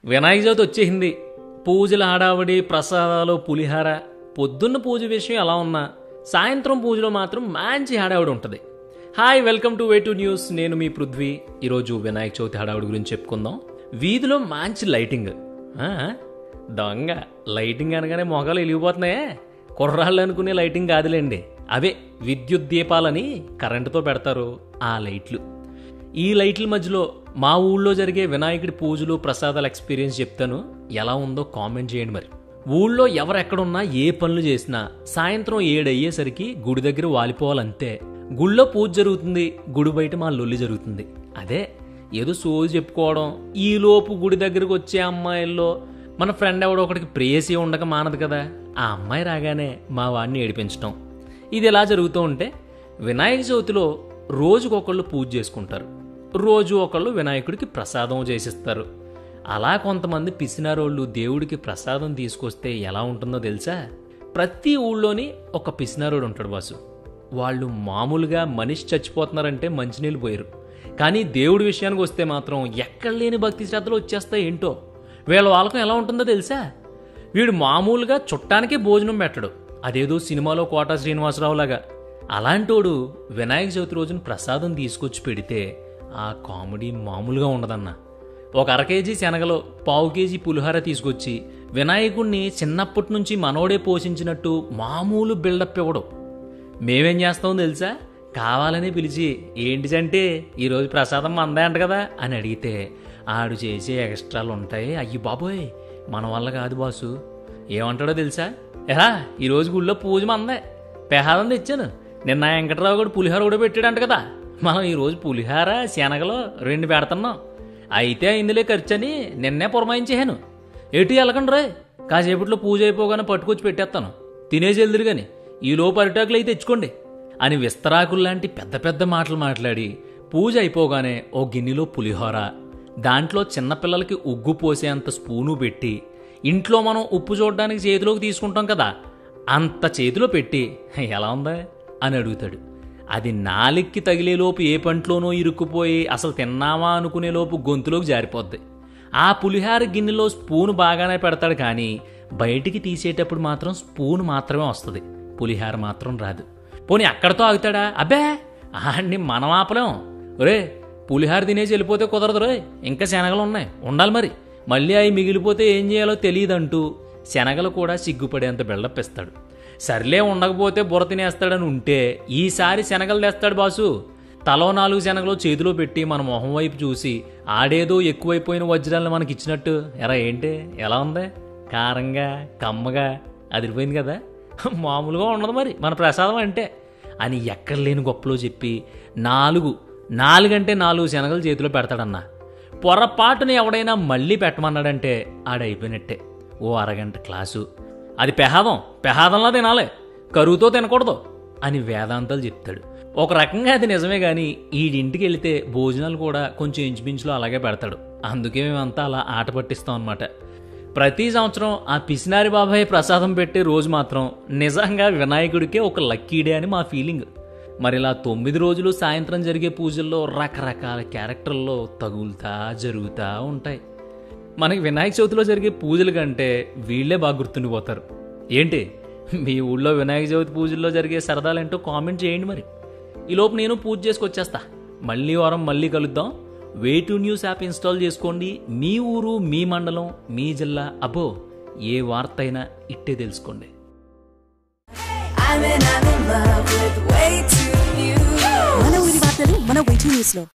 వినాయక చవితి వచ్చేసింది పూజల హడావిడి ప్రసాదాలు పులిహార పొద్దున్న పూజ విషయం ఎలా ఉన్నా సాయంత్రం పూజలో మాత్రం మంచి హడావిడి ఉంటుంది hi welcome to Way2News నేను మీ పృథ్వీ ఈరోజు వినాయక చవితి హడావిడి గురించి చెప్పుకుందాం వీధిలో మంచి లైటింగ్ ఆ, దొంగ లైటింగ్ అనగానే మొగాలు వెలిగిపోతున్నాయే కుర్రాళ్ళు అనుకునే లైటింగ్ కాదులేండి అవే విద్యుత్ దీపాలని కరెంటుతో పెడతారు ఆ లైట్లు ఈ లైట్ల మధ్యలో మా ఊళ్ళో జరిగే వినాయకుడి పూజలు ప్రసాదాల ఎక్స్పీరియన్స్ చెప్తాను ఎలా ఉందో కామెంట్ చేయండి మరి ఊళ్ళో ఎవరెక్కడున్నా ఏ పనులు చేసినా సాయంత్రం ఏడయ్యేసరికి గుడి దగ్గర వాలిపోవాలంతే గుళ్ళో పూజ జరుగుతుంది గుడి బయట మా లొల్లి జరుగుతుంది అదే ఏదో సోజు చెప్పుకోవడం ఈ లోపు గుడి దగ్గరకు వచ్చే అమ్మాయిల్లో మన ఫ్రెండ్ ఎవడో ఒకటికి ప్రేయసి ఉండక మానదు కదా ఆ అమ్మాయి రాగానే మా వాడిని ఏడిపించటం ఇది ఎలా జరుగుతూ ఉంటే వినాయక చవితిలో రోజుకొకళ్ళు పూజ చేసుకుంటారు రోజు ఒకళ్ళు వినాయకుడికి ప్రసాదం చేసిస్తారు అలా కొంతమంది పిసినారోళ్ళు దేవుడికి ప్రసాదం తీసుకొస్తే ఎలా ఉంటుందో తెలుసా ప్రతి ఊళ్ళోని ఒక పిసినారోడు ఉంటాడు బాసు వాళ్ళు మామూలుగా మనిషి చచ్చిపోతున్నారంటే మంచినీళ్ళు పోయారు కానీ దేవుడి విషయానికి వస్తే మాత్రం ఎక్కడ లేని భక్తి శ్రద్ధలు వచ్చేస్తాయి ఏంటో వీళ్ళ వాళ్ళకం ఎలా ఉంటుందో తెలుసా వీడు మామూలుగా చుట్టానికే భోజనం పెట్టడు అదేదో సినిమాలో కోట శ్రీనివాసరావు లాగా అలాంటోడు వినాయక చవితి రోజున ప్రసాదం తీసుకొచ్చి పెడితే ఆ కామెడీ మామూలుగా ఉండదన్న ఒక అర కేజీ శనగలో పావు కేజీ పులిహోర తీసుకొచ్చి వినాయకుణ్ణి చిన్నప్పటి నుంచి మనోడే పోషించినట్టు మామూలు బిల్డప్ ఇవ్వడం మేమేం చేస్తామో తెలుసా కావాలని పిలిచి ఏంటి అంటే ఈరోజు ప్రసాదం మందే అంట కదా అని అడిగితే ఆడు చేసే ఎక్స్ట్రాలు ఉంటాయి అయ్యి బాబోయ్ మన వల్ల కాదు బాసు ఏమంటాడో తెలుసా ఎరా ఈరోజు గుళ్ళో పూజ మందే పెహాదం తెచ్చాను నిన్న వెంకట్రావు కూడా పులిహోర కూడా పెట్టాడంట కదా మనం ఈరోజు పులిహోర శనగలో రెండు పెడుతున్నాం అయితే ఇందులో ఖర్చు అని నిన్నే పురమాయించేహాను ఎటు వెళ్ళకండి రే కాసేపట్లో పూజ అయిపోగానే పట్టుకొచ్చి పెట్టేస్తాను తినేసి వెళ్దురు గాని ఈ లోపు అరిటాకులు అయితే తెచ్చుకోండి అని విస్తరాకుల్లాంటి పెద్ద పెద్ద మాటలు మాట్లాడి పూజ అయిపోగానే ఓ గిన్నెలో పులిహోర దాంట్లో చిన్నపిల్లలకి ఉగ్గు పోసేంత స్పూను పెట్టి ఇంట్లో మనం ఉప్పు చూడడానికి చేతిలోకి తీసుకుంటాం కదా అంత చేతిలో పెట్టి ఎలా ఉందా అని అడుగుతాడు అది నాలిక్కి తగిలేలోపు ఏ పంట్లోనో ఇరుక్కుపోయి అసలు తిన్నామా అనుకునేలోపు గొంతులోకి జారిపోద్ది ఆ పులిహార గిన్నెలో స్పూన్ బాగానే పెడతాడు కానీ బయటికి తీసేటప్పుడు మాత్రం స్పూన్ మాత్రమే వస్తుంది పులిహార మాత్రం రాదు పోనీ అక్కడతో ఆగుతాడా అబ్బే ఆడిని మనం ఆపలేం ఒరే పులిహార తినేసి వెళ్ళిపోతే కుదరదు రే ఇంకా శనగలు ఉన్నాయి ఉండాలి మరి మళ్ళీ అవి మిగిలిపోతే ఏం చేయాలో తెలియదంటూ శనగలు కూడా సిగ్గుపడేంత బిల్డప్ ఇస్తాడు సర్లే ఉండకపోతే బుర్ర తినేస్తాడని ఉంటే ఈసారి శనగలు తెస్తాడు బాసు తలో నాలుగు శనగలు చేతిలో పెట్టి మన మొహం వైపు చూసి ఆడేదో ఎక్కువైపోయిన వజ్రాలను మనకి ఇచ్చినట్టు ఎరా ఏంటి ఎలా ఉంది కారంగా కమ్మగా అదిరిపోయింది కదా మామూలుగా ఉండదు మరి మన ప్రసాదం అంటే అని ఎక్కడ లేని గొప్పలో చెప్పి నాలుగు నాలుగంటే నాలుగు శనగలు చేతిలో పెడతాడన్నా పొరపాటున ఎవడైనా మళ్ళీ పెట్టమన్నాడంటే ఆడైపోయినట్టే ఓ అరగంట క్లాసు అది పెహాదం పెహాదంలా తినాలి కరువుతో తినకూడదు అని వేదాంతాలు చెప్తాడు ఒక రకంగా అది నిజమే కానీ ఈడింటికి వెళితే భోజనాలు కూడా కొంచెం ఇంచుమించులో అలాగే పెడతాడు అందుకే మేమంతా అలా ఆట పట్టిస్తాం అనమాట ప్రతి సంవత్సరం ఆ పిసినారి బాబాయ్ ప్రసాదం పెట్టే రోజు మాత్రం నిజంగా వినాయకుడికే ఒక లక్కీ డే అని మా ఫీలింగ్ మరి ఇలా తొమ్మిది రోజులు సాయంత్రం జరిగే పూజల్లో రకరకాల క్యారెక్టర్లో తగులుతా జరుగుతూ ఉంటాయి మనకి వినాయక చవితిలో జరిగే పూజల కంటే వీళ్ళే బాగా గుర్తుండిపోతారు ఏంటి మీ ఊళ్ళో వినాయక చవితి పూజల్లో జరిగే సరదాలేంటో కామెంట్ చేయండి మరి ఈలోపు నేను పూజ చేసుకొచ్చేస్తా మళ్ళీ వారం మళ్ళీ కలుద్దాం Way2News app install చేసుకోండి మీ ఊరు మీ మండలం మీ జిల్లా అబ్బో ఏ వార్త అయినా ఇట్టే తెలుసుకోండి I'm in, I'm in love with way too new. మన ఊరి వార్తలు మన వెయిటింగ్ న్యూస్ లో